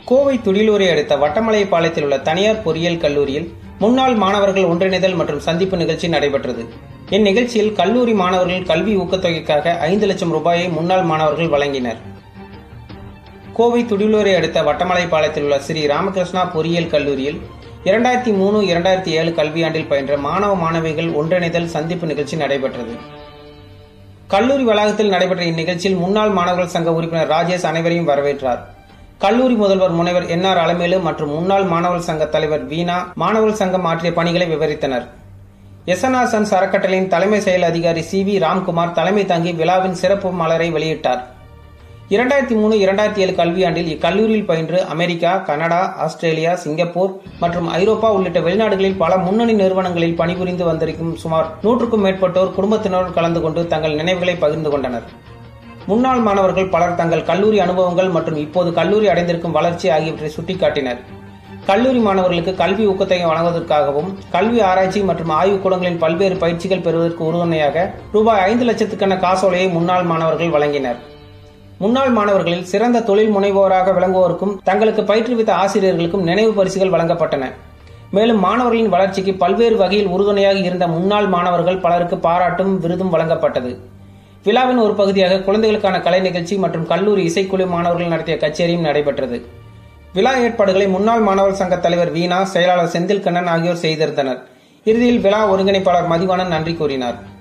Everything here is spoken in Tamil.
கோவை துடிலூரை அடுத்த வட்டமலைப்பாளையத்தில் உள்ள தனியார் பொறியியல் கல்லூரியில் முன்னாள் மாணவர்கள் ஒன்றிணைதல் மற்றும் சந்திப்பு நிகழ்ச்சி நடைபெற்றது இந்நிகழ்ச்சியில் கல்லூரி மாணவர்கள் கல்வி ஊக்கத்தொகைக்காக ஐந்து லட்சம் ரூபாயை முன்னாள் மாணவர்கள் வழங்கினர் கோவை துடிலூரை அடுத்த வட்டமலைப்பாளையத்தில் உள்ள ஸ்ரீ ராமகிருஷ்ணா பொறியியல் கல்லூரியில் இரண்டாயிரத்தி மூணு இரண்டாயிரத்தி ஏழு கல்வியாண்டில் பயின்ற மாணவ மாணவிகள் ஒன்றிணைதல் சந்திப்பு நிகழ்ச்சி நடைபெற்றது கல்லூரி வளாகத்தில் நடைபெற்ற இந்நிகழ்ச்சியில் முன்னாள் மாணவர்கள் சங்க உறுப்பினர் ராஜேஷ் அனைவரையும் வரவேற்றார் கல்லூரி முதல்வர் முனைவர் என் ஆர் அலமேலு மற்றும் முன்னாள் மாணவர் சங்க தலைவர் வீணா மாணவர் சங்கம் ஆற்றிய பணிகளை விவரித்தனர் எஸ்என்ஆர் சன்ஸ் அறக்கட்டளையின் தலைமை செயல் அதிகாரி சி வி ராம்குமார் தலைமை தாங்கி விழாவின் சிறப்பு மலரை வெளியிட்டார் இரண்டாயிரத்தி மூணு இரண்டாயிரத்தி ஏழு கல்வியாண்டில் இக்கல்லூரியில் பயின்று அமெரிக்கா கனடா ஆஸ்திரேலியா சிங்கப்பூர் மற்றும் ஐரோப்பா உள்ளிட்ட வெளிநாடுகளில் பல முன்னணி நிறுவனங்களில் பணிபுரிந்து வந்திருக்கும் சுமார் நூற்றுக்கும் மேற்பட்டோர் குடும்பத்தினருடன் கலந்து கொண்டு தங்கள் நினைவுகளை பகிர்ந்து கொண்டனர் முன்னாள் மாணவர்கள் பலர் தங்கள் கல்லூரி அனுபவங்கள் மற்றும் இப்போது கல்லூரி அடைந்திருக்கும் வளர்ச்சி ஆகியவற்றை சுட்டிக்காட்டினர் கல்லூரி மாணவர்களுக்கு கல்வி ஊக்கத்தொகை வழங்குவதற்காகவும் கல்வி ஆராய்ச்சி மற்றும் ஆய்வுக்கூடங்களின் பல்வேறு பயிற்சிகள் பெறுவதற்கு உறுதுணையாக ரூபாய் ஐந்து லட்சத்துக்கான காசோலையை முன்னாள் மாணவர்கள் வழங்கினர் முன்னாள் மாணவர்களில் சிறந்த தொழில் முனைவோராக விளங்குவோருக்கும் தங்களுக்கு பயிற்றுவித்த ஆசிரியர்களுக்கும் நினைவு பரிசுகள் வழங்கப்பட்டன மேலும் மாணவர்களின் வளர்ச்சிக்கு பல்வேறு வகையில் உறுதுணையாக இருந்த முன்னாள் மாணவர்கள் பலருக்கு பாராட்டும் விருதும் வழங்கப்பட்டது விழாவின் ஒரு பகுதியாக குழந்தைகளுக்கான கலை நிகழ்ச்சி மற்றும் கல்லூரி இசைக்குழு மாணவர்கள் நடத்திய கச்சேரியும் நடைபெற்றது விழா ஏற்பாடுகளை முன்னாள் மாணவர் சங்க தலைவர் வீணா செயலாளர் செந்தில் கண்ணன் ஆகியோர் செய்திருந்தனர் இறுதியில் விழா ஒருங்கிணைப்பாளர் மதிவாணன் நன்றி கூறினார்